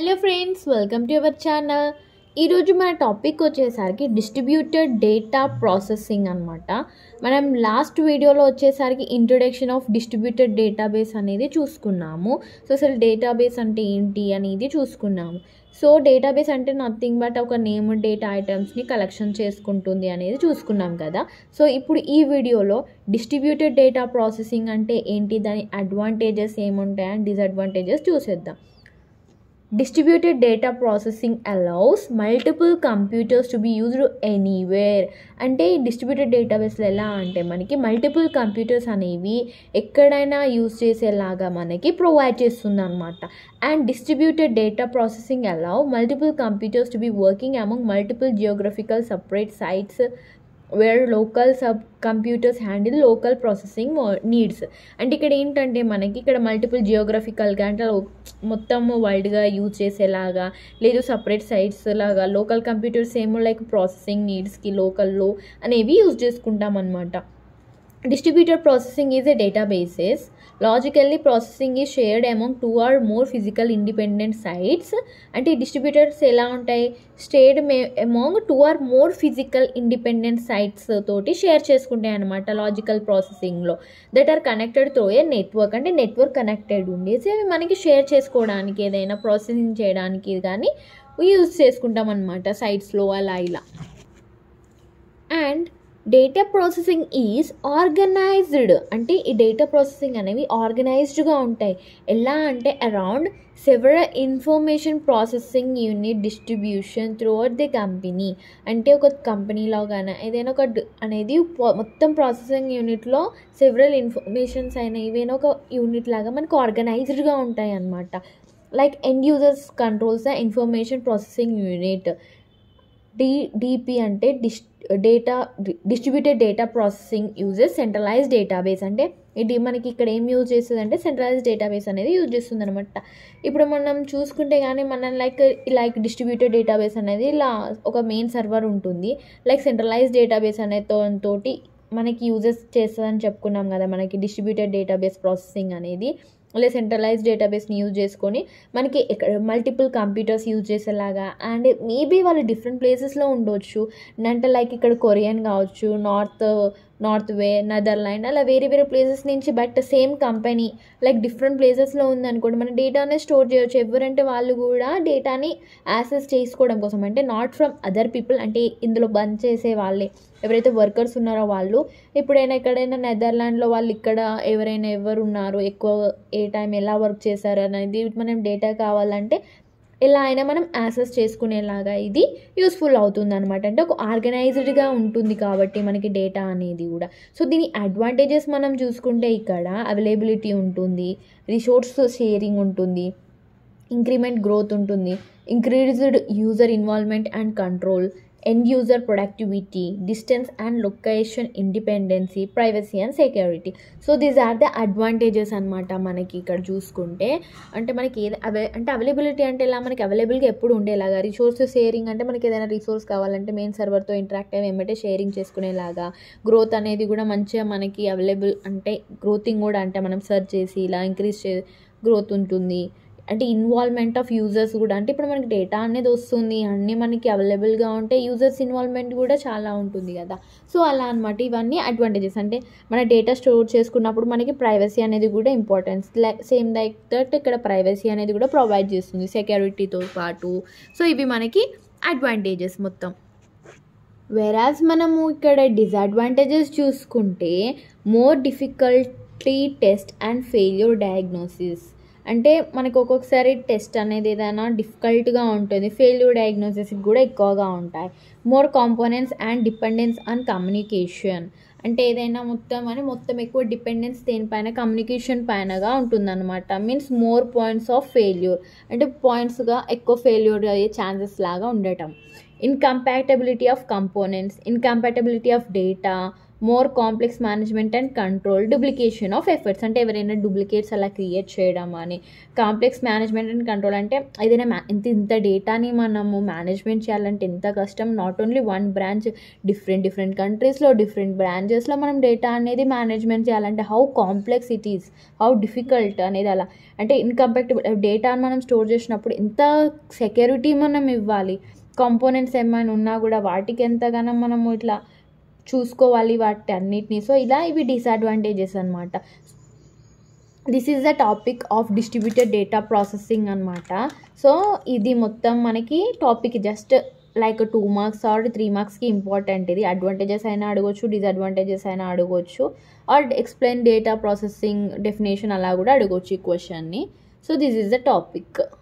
hello friends welcome to our channel ఈరోజు మన topic వచ్చేసరికి డిస్ట్రిబ్యూటెడ్ డేటా ప్రాసెసింగ్ అనమాట మనం లాస్ట్ వీడియోలో వచ్చేసరికి ఇంట్రొడక్షన్ ఆఫ్ డిస్ట్రిబ్యూటెడ్ డేటాబేస్ అనేది చూసుకున్నాము సో అసలు డేటాబేస్ అంటే ఏంటి అనేది చూసుకున్నాము సో డేటాబేస్ అంటే నథింగ్ బట్ ఒక నేమ్ డేటా ఐటమ్స్ని కలెక్షన్ చేసుకుంటుంది అనేది చూసుకున్నాం కదా సో ఇప్పుడు ఈ వీడియోలో డిస్ట్రిబ్యూటెడ్ డేటా ప్రాసెసింగ్ అంటే ఏంటి దాని అడ్వాంటేజెస్ ఏముంటాయి అండ్ డిసడ్వాంటేజెస్ చూసేద్దాం Distributed data processing allows multiple computers to be used anywhere అంటే ఈ డిస్ట్రిబ్యూటెడ్ డేటాబేస్లో ఎలా అంటే మనకి మల్టిపుల్ కంప్యూటర్స్ అనేవి ఎక్కడైనా యూజ్ చేసేలాగా మనకి ప్రొవైడ్ చేస్తుంది అనమాట and distributed data processing allow multiple computers to be working among multiple geographical separate sites where local sub computers handle local processing needs అంటే ఇక్కడ ఏంటంటే మనకి ఇక్కడ మల్టిపుల్ జియోగ్రఫికల్గా అంటే లో- మొత్తం వరల్డ్గా యూజ్ చేసేలాగా లేదు సపరేట్ సైట్స్ లాగా లోకల్ కంప్యూటర్స్ ఏమో లైక్ ప్రాసెసింగ్ నీడ్స్కి లోకల్లో అనేవి యూజ్ చేసుకుంటాం అనమాట distributed processing is a databases logically processing is shared among two or more physical independent sites అంటే డిస్ట్రిబ్యూటర్స్ ఎలా ఉంటాయి stored may among two or more physical independent sites తోటి షేర్ చేసుకుంటాయి అనమాట లాజికల్ ప్రాసెసింగ్లో that are connected through a network అంటే network connected ఉండేసి అవి మనకి షేర్ చేసుకోవడానికి ఏదైనా ప్రాసెసింగ్ చేయడానికి కానీ యూజ్ చేసుకుంటాం అనమాట సైట్స్లో అలా ఇలా and data processing is organised అంటే ఈ డేటా ప్రాసెసింగ్ అనేవి ఆర్గనైజ్డ్గా ఉంటాయి ఎలా అంటే around several information processing unit distribution throughout the company అంటే ఒక కంపెనీలో కానీ ఏదైనా ఒక డ్- అనేది పో- మొత్తం ప్రాసెసింగ్ యూనిట్లో సెవరల్ ఇన్ఫర్మేషన్స్ అయినా ఏవైనా ఒక యూనిట్ లాగా మనకు ఆర్గనైజ్డ్గా ఉంటాయి అన్నమాట like end users controls the information processing unit D DP అంటే డిస్ data distributed data processing uses centralise database అంటే ఇది మనకి ఇక్కడ ఏం యూజ్ చేస్తుంది అంటే సెంట్రలైజ్ డేటాబేస్ అనేది యూజ్ చేస్తుంది అనమాట ఇప్పుడు మనం చూసుకుంటే కానీ మనం లైక్ లైక్ డిస్ట్రిబ్యూటెడ్ డేటాబేస్ అనేది ఇలా ఒక మెయిన్ సర్వర్ ఉంటుంది లైక్ సెంట్రలైజ్ డేటాబేస్ అనే తో తోటి మనకి యూజెస్ చేస్తుందని చెప్పుకున్నాం కదా మనకి డిస్ట్రిబ్యూటెడ్ డేటాబేస్ ప్రాసెసింగ్ అనేది లేదా సెంట్రలైజ్ డేటాబేస్ని యూజ్ చేసుకొని మనకి ఇక్కడ మల్టిపుల్ కంప్యూటర్స్ యూజ్ చేసేలాగా అండ్ మేబీ వాళ్ళు డిఫరెంట్ ప్లేసెస్లో ఉండొచ్చు అంటే లైక్ ఇక్కడ కొరియన్ కావచ్చు నార్త్ నార్త్ వే నెదర్లాండ్ అలా వేరే వేరే ప్లేసెస్ నుంచి but same company like different ప్లేసెస్లో ఉందనుకోండి మన డేటానే స్టోర్ చేయొచ్చు ఎవరంటే వాళ్ళు కూడా డేటాని యాక్సెస్ చేసుకోవడం కోసం అంటే నాట్ ఫ్రమ్ అదర్ పీపుల్ అంటే ఇందులో బంద్ చేసే వాళ్ళే ఎవరైతే వర్కర్స్ ఉన్నారో వాళ్ళు ఎప్పుడైనా ఎక్కడైనా నెదర్లాండ్లో వాళ్ళు ఇక్కడ ఎవరైనా ఎవరు ఉన్నారు ఎక్కువ ఏ టైం ఎలా వర్క్ చేశారు అనేది మనం డేటా కావాలంటే ఎలా అయినా మనం యాక్సెస్ చేసుకునేలాగా ఇది యూస్ఫుల్ అవుతుంది అనమాట అంటే ఒక ఆర్గనైజ్డ్గా ఉంటుంది కాబట్టి మనకి డేటా అనేది కూడా సో దీని అడ్వాంటేజెస్ మనం చూసుకుంటే ఇక్కడ అవైలబిలిటీ ఉంటుంది రిసోర్స్ షేరింగ్ ఉంటుంది ఇంక్రిమెంట్ గ్రోత్ ఉంటుంది increased user involvement and control end user productivity distance and location independency privacy and security so these are the advantages అనమాట మనకి ఇక్కడ చూసుకుంటే అంటే మనకి ఏది అవై అంటే అవైలబిలిటీ అంటే ఇలా మనకి అవైలబుల్గా ఎప్పుడు ఉండేలాగా రిసోర్స్ షేరింగ్ అంటే మనకి ఏదైనా రిసోర్స్ కావాలంటే మెయిన్ సర్వర్తో ఇంటరాక్ట్ అయ్యి ఏమంటే షేరింగ్ చేసుకునేలాగా గ్రోత్ అనేది కూడా మంచిగా మనకి అవైలబుల్ అంటే గ్రోతింగ్ కూడా అంటే మనం సెర్చ్ చేసి ఇలా ఇంక్రీజ్ చే గ్రోత్ ఉంటుంది అంటే ఇన్వాల్వ్మెంట్ ఆఫ్ యూజర్స్ కూడా అంటే ఇప్పుడు మనకి డేటా అనేది వస్తుంది అన్నీ మనకి అవైలబుల్గా ఉంటే యూజర్స్ ఇన్వాల్వ్మెంట్ కూడా చాలా ఉంటుంది కదా సో అలా అనమాట ఇవన్నీ అడ్వాంటేజెస్ అంటే మన డేటా స్టోర్ చేసుకున్నప్పుడు మనకి ప్రైవసీ అనేది కూడా importance like same like that ఇక్కడ ప్రైవసీ అనేది కూడా ప్రొవైడ్ చేస్తుంది సెక్యూరిటీతో పాటు సో ఇవి మనకి అడ్వాంటేజెస్ మొత్తం వెరాజ్ మనము ఇక్కడ డిసడ్వాంటేజెస్ చూసుకుంటే more difficulty test and failure diagnosis అంటే మనకు ఒక్కొక్కసారి టెస్ట్ అనేది ఏదైనా డిఫికల్ట్గా ఉంటుంది ఫెయిల్యూర్ డయాగ్నోసిస్ కూడా ఎక్కువగా ఉంటాయి more components and dependence on communication అంటే ఏదైనా మొత్తం అని మొత్తం ఎక్కువ డిపెండెన్స్ దేనిపైన కమ్యూనికేషన్ పైనగా ఉంటుందన్నమాట means more points of failure అంటే పాయింట్స్గా ఎక్కువ ఫెయిల్యూర్ అయ్యే ఛాన్సెస్ లాగా ఉండటం incompatibility of components incompatibility of data more complex management and control duplication of efforts అంటే ఎవరైనా డూప్లికేట్స్ అలా క్రియేట్ చేయడం అని కాంప్లెక్స్ మేనేజ్మెంట్ అండ్ కంట్రోల్ అంటే ఏదైనా మా ఇంత ఇంత డేటాని మనము మేనేజ్మెంట్ చేయాలంటే ఎంత కష్టం not only one branch different different కంట్రీస్లో డిఫరెంట్ బ్రాంచెస్లో మనం డేటా అనేది మేనేజ్మెంట్ చేయాలంటే how complex it is how difficult అనేది అలా అంటే ఇన్కంపాక్టబుల్ డేటాను మనం స్టోర్ చేసినప్పుడు ఎంత సెక్యూరిటీ మనం ఇవ్వాలి కాంపోనెంట్స్ ఏమైనా ఉన్నా కూడా వాటికి ఎంతగానో మనము ఇట్లా చూసుకోవాలి వాటి అన్నిటిని సో ఇలా ఇవి డిసడ్వాంటేజెస్ అనమాట this is the topic of distributed data processing అనమాట సో ఇది మొత్తం మనకి topic just like two marks or three మార్క్స్కి ఇంపార్టెంట్ ఇది అడ్వాంటేజెస్ అయినా అడగొచ్చు డిసడ్వాంటేజెస్ అయినా అడగొచ్చు or explain data processing definition అలా కూడా అడగొచ్చు ఈ క్వశ్చన్ని so this is the topic